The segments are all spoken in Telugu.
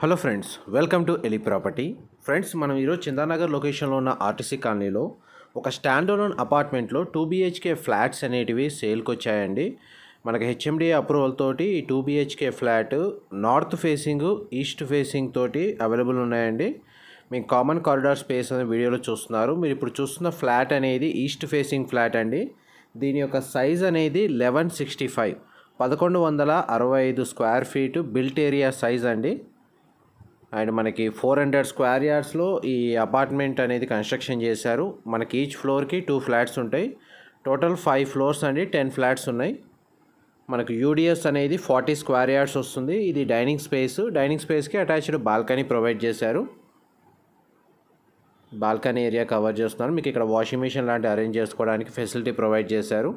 హలో ఫ్రెండ్స్ వెల్కమ్ టు ఎలి ప్రాపర్టీ ఫ్రెండ్స్ మనం ఈరోజు చందానగర్ లొకేషన్లో ఉన్న ఆర్టీసీ కాలనీలో ఒక స్టాండ్ అలోన్ అపార్ట్మెంట్లో టూ బీహెచ్కే ఫ్లాట్స్ అనేటివి సేల్కి వచ్చాయండి మనకి హెచ్ఎండిఏ అప్రూవల్ తోటి ఈ two BHK flat north facing east facing తోటి అవైలబుల్ ఉన్నాయండి మీకు కామన్ కారిడార్ స్పేస్ అనే వీడియోలో చూస్తున్నారు మీరు ఇప్పుడు చూస్తున్న ఫ్లాట్ అనేది ఈస్ట్ ఫేసింగ్ ఫ్లాట్ అండి దీని యొక్క సైజ్ అనేది లెవెన్ సిక్స్టీ ఫైవ్ పదకొండు వందల అరవై ఐదు square feet built area size అండి అండ్ మనకి ఫోర్ హండ్రెడ్ స్క్వేర్ యార్డ్స్లో ఈ అపార్ట్మెంట్ అనేది కన్స్ట్రక్షన్ చేశారు మనకి ఈచ్ ఫ్లోర్కి టూ ఫ్లాట్స్ ఉంటాయి టోటల్ ఫైవ్ ఫ్లోర్స్ అండి టెన్ ఫ్లాట్స్ ఉన్నాయి మనకు యూడిఎస్ అనేది ఫార్టీ స్క్వేర్ యార్డ్స్ వస్తుంది ఇది డైనింగ్ స్పేస్ డైనింగ్ స్పేస్కి అటాచ్డ్ బాల్కనీ ప్రొవైడ్ చేశారు బాల్కనీ ఏరియా కవర్ చేస్తున్నారు మీకు ఇక్కడ వాషింగ్ మిషన్ లాంటి అరేంజ్ చేసుకోవడానికి ఫెసిలిటీ ప్రొవైడ్ చేశారు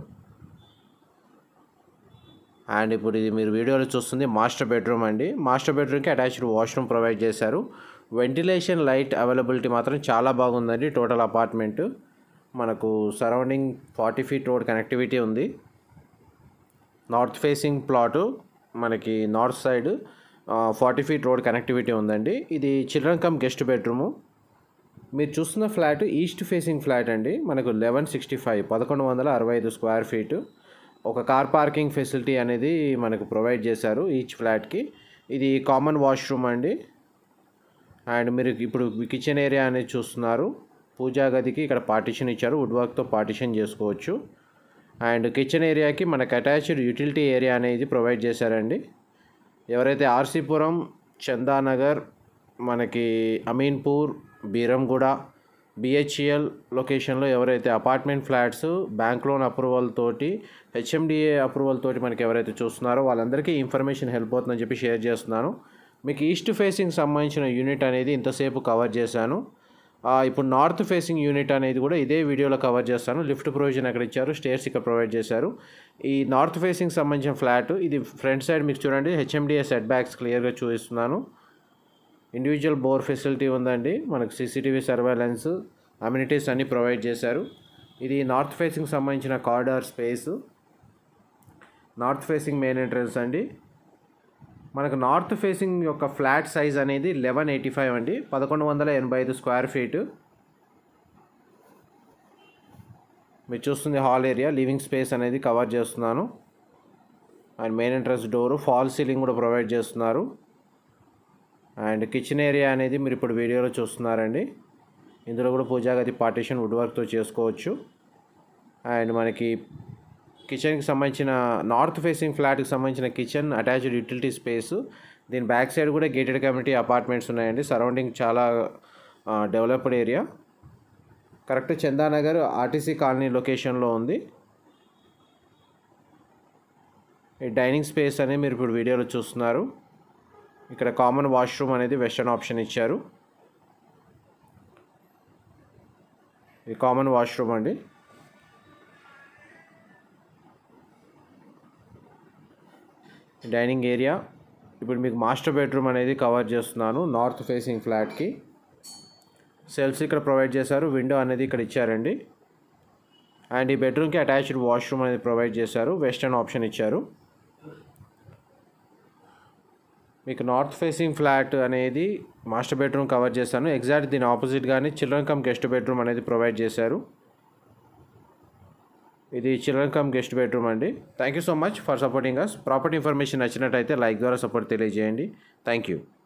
అండ్ ఇప్పుడు ఇది మీరు వీడియోలో చూస్తుంది మాస్టర్ బెడ్రూమ్ అండి మాస్టర్ బెడ్రూమ్కి అటాచ్డ్ వాష్రూమ్ ప్రొవైడ్ చేశారు వెంటిలేషన్ లైట్ అవైలబిలిటీ మాత్రం చాలా బాగుందండి టోటల్ అపార్ట్మెంట్ మనకు surrounding forty feet road connectivity ఉంది నార్త్ ఫేసింగ్ ప్లాటు మనకి north side forty feet road connectivity ఉందండి ఇది చిల్డ్రన్ కమ్ గెస్ట్ బెడ్రూము మీరు చూస్తున్న ఫ్లాట్ ఈస్ట్ ఫేసింగ్ ఫ్లాట్ అండి మనకు లెవెన్ సిక్స్టీ ఫైవ్ పదకొండు వందల అరవై ఐదు స్క్వేర్ ఫీట్ ఒక కార్ పార్కింగ్ ఫెసిలిటీ అనేది మనకు ప్రొవైడ్ చేశారు ఈచ్ ఫ్లాట్కి ఇది కామన్ వాష్రూమ్ అండి అండ్ మీరు ఇప్పుడు కిచెన్ ఏరియా అనేది చూస్తున్నారు పూజా గదికి ఇక్కడ పార్టిషన్ ఇచ్చారు వుడ్ వర్క్తో పార్టిషన్ చేసుకోవచ్చు అండ్ కిచెన్ ఏరియాకి మనకు అటాచ్డ్ యూటిలిటీ ఏరియా అనేది ప్రొవైడ్ చేశారండి ఎవరైతే ఆర్సీపురం చందానగర్ మనకి అమీన్పూర్ బీరంగూడ బిహెచ్ఎల్ లొకేషన్లో ఎవరైతే apartment flats bank loan approval తోటి హెచ్ఎండిఏ అప్రూవల్ తోటి మనకి ఎవరైతే చూస్తున్నారో వాళ్ళందరికీ ఇన్ఫర్మేషన్ హెల్ప్ అవుతుందని చెప్పి షేర్ చేస్తున్నాను మీకు ఈస్ట్ ఫేసింగ్ సంబంధించిన యూనిట్ అనేది ఇంతసేపు కవర్ చేశాను ఆ, ఇప్పుడు నార్త్ ఫేసింగ్ యూనిట్ అనేది కూడా ఇదే వీడియోలో కవర్ చేస్తాను లిఫ్ట్ ప్రొవిజన్ అక్కడ ఇచ్చారు స్టేర్స్ ఇక్కడ ప్రొవైడ్ చేశారు ఈ నార్త్ ఫేసింగ్ సంబంధించిన ఫ్లాట్ ఇది ఫ్రంట్ సైడ్ మీకు చూడండి హెచ్ఎండిఏ సెట్ బ్యాక్స్ క్లియర్గా చూపిస్తున్నాను ఇండివిజువల్ బోర్ ఫెసిలిటీ ఉందండి మనకు సీసీటీవీ సర్వేలెన్స్ అమ్యూనిటీస్ అన్నీ ప్రొవైడ్ చేశారు ఇది నార్త్ ఫేసింగ్ సంబంధించిన corridor space north facing main entrance అండి మనకు నార్త్ ఫేసింగ్ యొక్క ఫ్లాట్ సైజ్ అనేది లెవెన్ ఎయిటీ ఫైవ్ అండి పదకొండు వందల ఎనభై ఐదు స్క్వేర్ ఫీట్ మీరు చూస్తుంది హాల్ ఏరియా లివింగ్ స్పేస్ అనేది కవర్ చేస్తున్నాను and main entrance door false ceiling కూడా ప్రొవైడ్ చేస్తున్నారు అండ్ కిచెన్ ఏరియా అనేది మీరు ఇప్పుడు వీడియోలో చూస్తున్నారండి ఇందులో కూడా పూజా గది పార్టీషన్ వుడ్ వర్క్తో చేసుకోవచ్చు అండ్ మనకి కిచెన్కి సంబంధించిన నార్త్ ఫేసింగ్ ఫ్లాట్కి సంబంధించిన కిచెన్ అటాచ్డ్ యూటిలిటీ స్పేస్ దీని బ్యాక్ సైడ్ కూడా గేటెడ్ కమ్యూనిటీ అపార్ట్మెంట్స్ ఉన్నాయండి సరౌండింగ్ చాలా developed area correct Chandanagar RTC colony లొకేషన్లో ఉంది ఈ డైనింగ్ స్పేస్ అనేది మీరు ఇప్పుడు వీడియోలో చూస్తున్నారు ఇక్కడ కామన్ వాష్రూమ్ అనేది వెస్టర్న్ ఆప్షన్ ఇచ్చారు ఇది కామన్ వాష్రూమ్ అండి డైనింగ్ ఏరియా ఇప్పుడు మీకు మాస్టర్ బెడ్రూమ్ అనేది కవర్ చేస్తున్నాను నార్త్ ఫేసింగ్ ఫ్లాట్కి సెల్ఫ్స్ ఇక్కడ ప్రొవైడ్ చేశారు విండో అనేది ఇక్కడ ఇచ్చారండి అండ్ ఈ బెడ్రూమ్కి అటాచ్డ్ వాష్రూమ్ అనేది ప్రొవైడ్ చేశారు వెస్టర్న్ ఆప్షన్ ఇచ్చారు మీకు నార్త్ ఫేసింగ్ ఫ్లాట్ అనేది మాస్టర్ బెడ్రూమ్ కవర్ చేశాను ఎగ్జాక్ట్ దీని ఆపోజిట్ కానీ చిల్డ్రన్ కమ్ గెస్ట్ బెడ్రూమ్ అనేది ప్రొవైడ్ చేశారు ఇది చిల్డ్రన్ కమ్ గెస్ట్ బెడ్రూమ్ అండి thank you so much for supporting us property information నచ్చినట్టయితే లైక్ ద్వారా సపోర్ట్ తెలియజేయండి థ్యాంక్ యూ